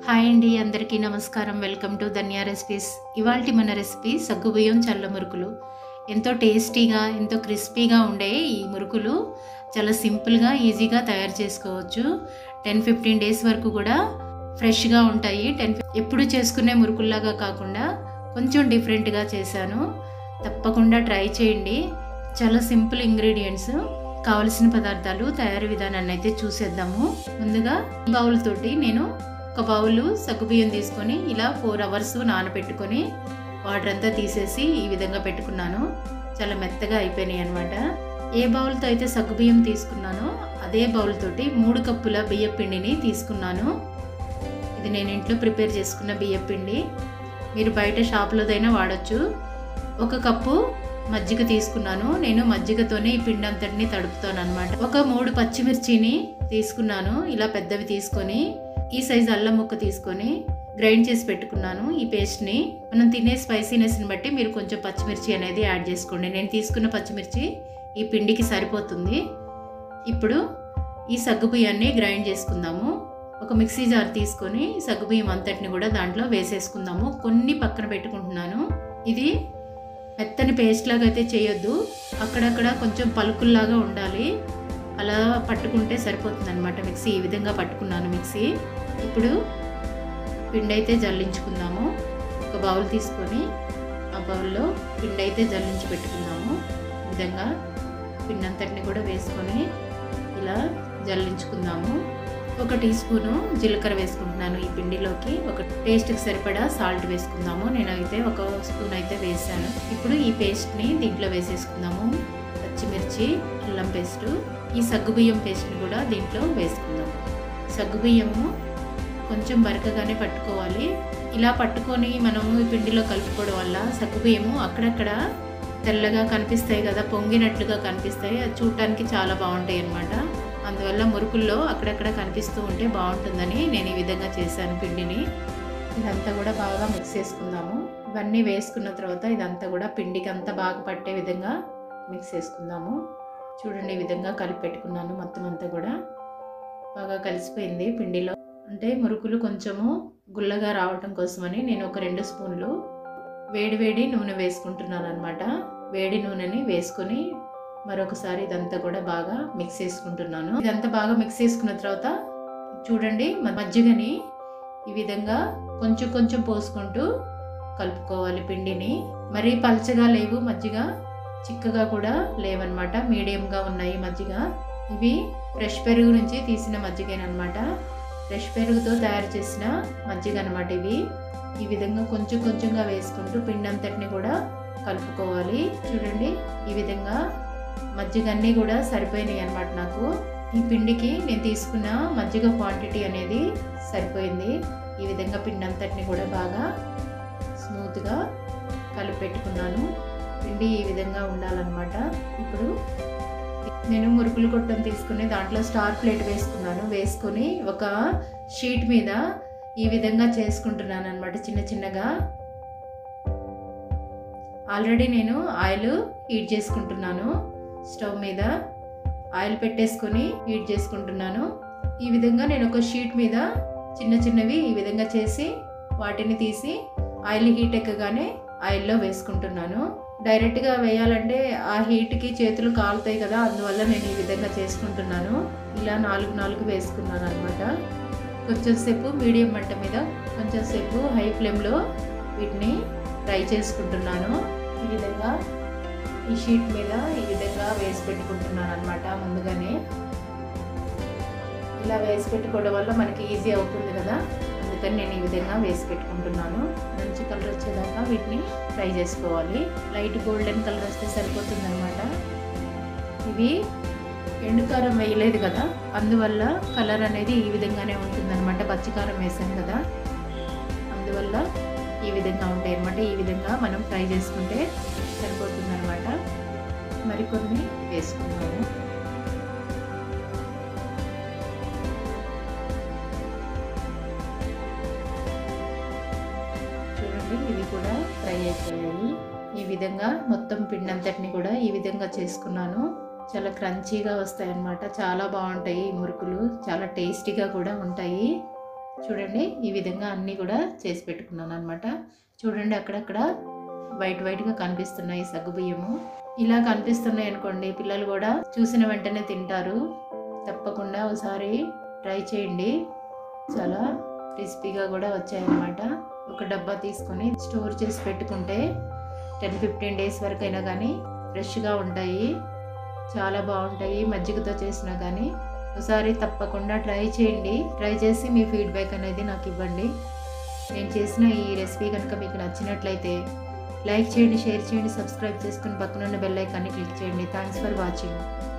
hi అండి అందరికీ నమస్కారం వెల్కమ్ టు ధన్యా రెసిపీస్ ఇవాల్టి మన రెసిపీ సగ్గుబియ్యం చల్ల మురుకులు ఎంతో టేస్టీగా ఎంతో క్రిస్పీగా ఉండే ఈ మురుకులు చాలా సింపుల్గా ఈజీగా తయారు చేసుకోవచ్చు టెన్ ఫిఫ్టీన్ డేస్ వరకు కూడా ఫ్రెష్గా ఉంటాయి టెన్ ఎప్పుడు చేసుకునే మురుకుల్లాగా కాకుండా కొంచెం డిఫరెంట్గా చేశాను తప్పకుండా ట్రై చేయండి చాలా సింపుల్ ఇంగ్రీడియంట్స్ కావలసిన పదార్థాలు తయారీ విధానాన్ని అయితే చూసేద్దాము ముందుగా ఈ బౌల్ తోటి నేను ఒక బౌల్ సగ్గుబియ్యం తీసుకొని ఇలా ఫోర్ అవర్స్ నానబెట్టుకొని వాటర్ అంతా తీసేసి ఈ విధంగా పెట్టుకున్నాను చాలా మెత్తగా అయిపోయినాయి అనమాట ఏ బౌల్తో అయితే సగ్గుబియ్యం తీసుకున్నానో అదే బౌల్ తోటి మూడు కప్పుల బియ్య పిండిని తీసుకున్నాను ఇది నేను ఇంట్లో ప్రిపేర్ చేసుకున్న బియ్య పిండి మీరు బయట షాప్లోదైనా వాడచ్చు ఒక కప్పు మజ్జిగ తీసుకున్నాను నేను మజ్జిగతోనే ఈ పిండి అంతటిని తడుపుతాను అనమాట ఒక మూడు పచ్చిమిర్చిని తీసుకున్నాను ఇలా పెద్దవి తీసుకొని ఈ సైజు అల్లం ముక్క తీసుకొని గ్రైండ్ చేసి పెట్టుకున్నాను ఈ పేస్ట్ని మనం తినే స్పైసీనెస్ని బట్టి మీరు కొంచెం పచ్చిమిర్చి అనేది యాడ్ చేసుకోండి నేను తీసుకున్న పచ్చిమిర్చి ఈ పిండికి సరిపోతుంది ఇప్పుడు ఈ సగ్గుబియ్యాన్ని గ్రైండ్ చేసుకుందాము ఒక మిక్సీ జార్ తీసుకొని సగ్గుబియ్యం అంతటిని కూడా దాంట్లో వేసేసుకుందాము కొన్ని పక్కన పెట్టుకుంటున్నాను ఇది మెత్తని పేస్ట్ లాగా అయితే చేయొద్దు అక్కడక్కడ కొంచెం పలుకుల్లాగా ఉండాలి అలా పట్టుకుంటే సరిపోతుంది అనమాట మిక్సీ ఈ విధంగా పట్టుకున్నాను మిక్సీ ఇప్పుడు పిండి అయితే జల్లించుకుందాము ఒక బౌల్ తీసుకొని ఆ బౌల్లో పిండి అయితే జల్లించి పెట్టుకుందాము ఈ విధంగా పిండి అంతటిని కూడా వేసుకొని ఇలా జల్లించుకుందాము ఒక టీ స్పూను జీలకర్ర వేసుకుంటున్నాను ఈ పిండిలోకి ఒక టేస్ట్కి సరిపడా సాల్ట్ వేసుకుందాము నేనైతే ఒక స్పూన్ అయితే వేసాను ఇప్పుడు ఈ పేస్ట్ని దీంట్లో వేసేసుకుందాము పచ్చిమిర్చి అల్లం పేస్టు ఈ సగ్గుబియ్యం పేస్ట్ని కూడా దీంట్లో వేసుకుందాము సగ్గుబియ్యము కొంచెం బరకగానే పట్టుకోవాలి ఇలా పట్టుకొని మనము ఈ పిండిలో కలుపుకోవడం వల్ల సగ్గుబియ్యము అక్కడక్కడ తెల్లగా కనిపిస్తాయి కదా పొంగినట్లుగా కనిపిస్తాయి అది చూడటానికి చాలా బాగుంటాయి అన్నమాట అందువల్ల మురుకుల్లో అక్కడక్కడ కనిపిస్తూ ఉంటే బాగుంటుందని నేను ఈ విధంగా చేశాను పిండిని ఇదంతా కూడా బాగా మిక్స్ చేసుకుందాము ఇవన్నీ వేసుకున్న తర్వాత ఇదంతా కూడా పిండికి అంతా బాగా పట్టే విధంగా మిక్స్ చేసుకుందాము చూడండి ఈ విధంగా కలిపి పెట్టుకున్నాను మొత్తం అంతా కూడా బాగా కలిసిపోయింది పిండిలో అంటే మురుకులు కొంచెము గుల్లగా రావటం కోసమని నేను ఒక రెండు స్పూన్లు వేడి వేడి నూనె వేసుకుంటున్నాను అనమాట వేడి నూనెని వేసుకొని మరొకసారి ఇదంతా కూడా బాగా మిక్స్ చేసుకుంటున్నాను ఇదంతా బాగా మిక్స్ చేసుకున్న తర్వాత చూడండి మజ్జిగని ఈ విధంగా కొంచెం కొంచెం పోసుకుంటూ కలుపుకోవాలి పిండిని మరీ పల్చగా లేవు మజ్జిగ చిక్కగా కూడా లేవన్నమాట మీడియంగా ఉన్నాయి మజ్జిగ ఇవి ఫ్రెష్ పెరుగు నుంచి తీసిన మజ్జిగేనమాట ఫ్రెష్ పెరుగుతో తయారు చేసిన మజ్జిగ అనమాట ఇవి ఈ విధంగా కొంచెం కొంచెంగా వేసుకుంటూ పిండి అంతటిని కూడా కలుపుకోవాలి చూడండి ఈ విధంగా మజ్జిగ అన్నీ కూడా సరిపోయినాయి అనమాట నాకు ఈ పిండికి నేను తీసుకున్న మజ్జిగ క్వాంటిటీ అనేది సరిపోయింది ఈ విధంగా పిండి అంతటిని కూడా బాగా స్మూత్గా కలిపి పెట్టుకున్నాను పిండి ఈ విధంగా ఉండాలన్నమాట ఇప్పుడు నేను మురుకులు కొట్టం తీసుకుని దాంట్లో స్టార్ ప్లేట్ వేసుకున్నాను వేసుకొని ఒక షీట్ మీద ఈ విధంగా చేసుకుంటున్నాను అనమాట చిన్న చిన్నగా ఆల్రెడీ నేను ఆయిల్ హీట్ చేసుకుంటున్నాను స్టవ్ మీద ఆయిల్ పెట్టేసుకొని హీట్ చేసుకుంటున్నాను ఈ విధంగా నేను ఒక షీట్ మీద చిన్న చిన్నవి ఈ విధంగా చేసి వాటిని తీసి ఆయిల్ హీట్ ఎక్కగానే ఆయిల్లో వేసుకుంటున్నాను డైరెక్ట్గా వేయాలంటే ఆ హీట్కి చేతులు కాలుతాయి కదా అందువల్ల నేను ఈ విధంగా చేసుకుంటున్నాను ఇలా నాలుగు నాలుగు వేసుకున్నాను అనమాట కొంచెం సేపు మీడియం మంట మీద కొంచెం సేపు హై ఫ్లేమ్లో వీటిని ఫ్రై చేసుకుంటున్నాను ఈ విధంగా ఈ షీట్ మీద ఈ విధంగా వేసి పెట్టుకుంటున్నాను అనమాట ముందుగానే ఇలా వేసి పెట్టుకోవడం వల్ల మనకి ఈజీ అవుతుంది కదా అందుకని నేను ఈ విధంగా వేసి పెట్టుకుంటున్నాను మంచి కలర్ వచ్చేదాకా వీటిని ఫ్రై చేసుకోవాలి లైట్ గోల్డెన్ కలర్ వస్తే సరిపోతుంది అనమాట ఇవి ఎండుకారం వేయలేదు కదా అందువల్ల కలర్ అనేది ఈ విధంగానే ఉంటుందన్నమాట పచ్చికారం వేసాం కదా అందువల్ల ఈ విధంగా ఉంటాయి అన్నమాట ఈ విధంగా మనం ఫ్రై చేసుకుంటే సరిపోతుంది అనమాట మరికొన్ని వేసుకున్నాము చూడండి ఇవి కూడా ఫ్రై అయిపోయాయి ఈ విధంగా మొత్తం పిండి అంతటిని కూడా ఈ విధంగా చేసుకున్నాను చాలా క్రంచీగా వస్తాయి అన్నమాట చాలా బాగుంటాయి ఈ మురుకులు చాలా టేస్టీగా కూడా ఉంటాయి చూడండి ఈ విధంగా అన్నీ కూడా చేసి పెట్టుకున్నాను అనమాట చూడండి అక్కడక్కడ వైట్ వైట్గా కనిపిస్తున్నాయి సగ్గుబియ్యము ఇలా కనిపిస్తున్నాయి అనుకోండి పిల్లలు కూడా చూసిన వెంటనే తింటారు తప్పకుండా ఒకసారి ట్రై చేయండి చాలా క్రిస్పీగా కూడా వచ్చాయన్నమాట ఒక డబ్బా తీసుకొని స్టోర్ చేసి పెట్టుకుంటే టెన్ ఫిఫ్టీన్ డేస్ వరకు అయినా కానీ ఫ్రెష్గా ఉంటాయి చాలా బాగుంటాయి మజ్జిగతో చేసినా కానీ ఒకసారి తప్పకుండా ట్రై చేయండి ట్రై చేసి మీ ఫీడ్బ్యాక్ అనేది నాకు ఇవ్వండి నేను చేసిన ఈ రెసిపీ కనుక మీకు నచ్చినట్లయితే లైక్ చేయండి షేర్ చేయండి సబ్స్క్రైబ్ చేసుకుని పక్కనున్న బెల్ ఐకాన్ని క్లిక్ చేయండి థ్యాంక్స్ ఫర్ వాచింగ్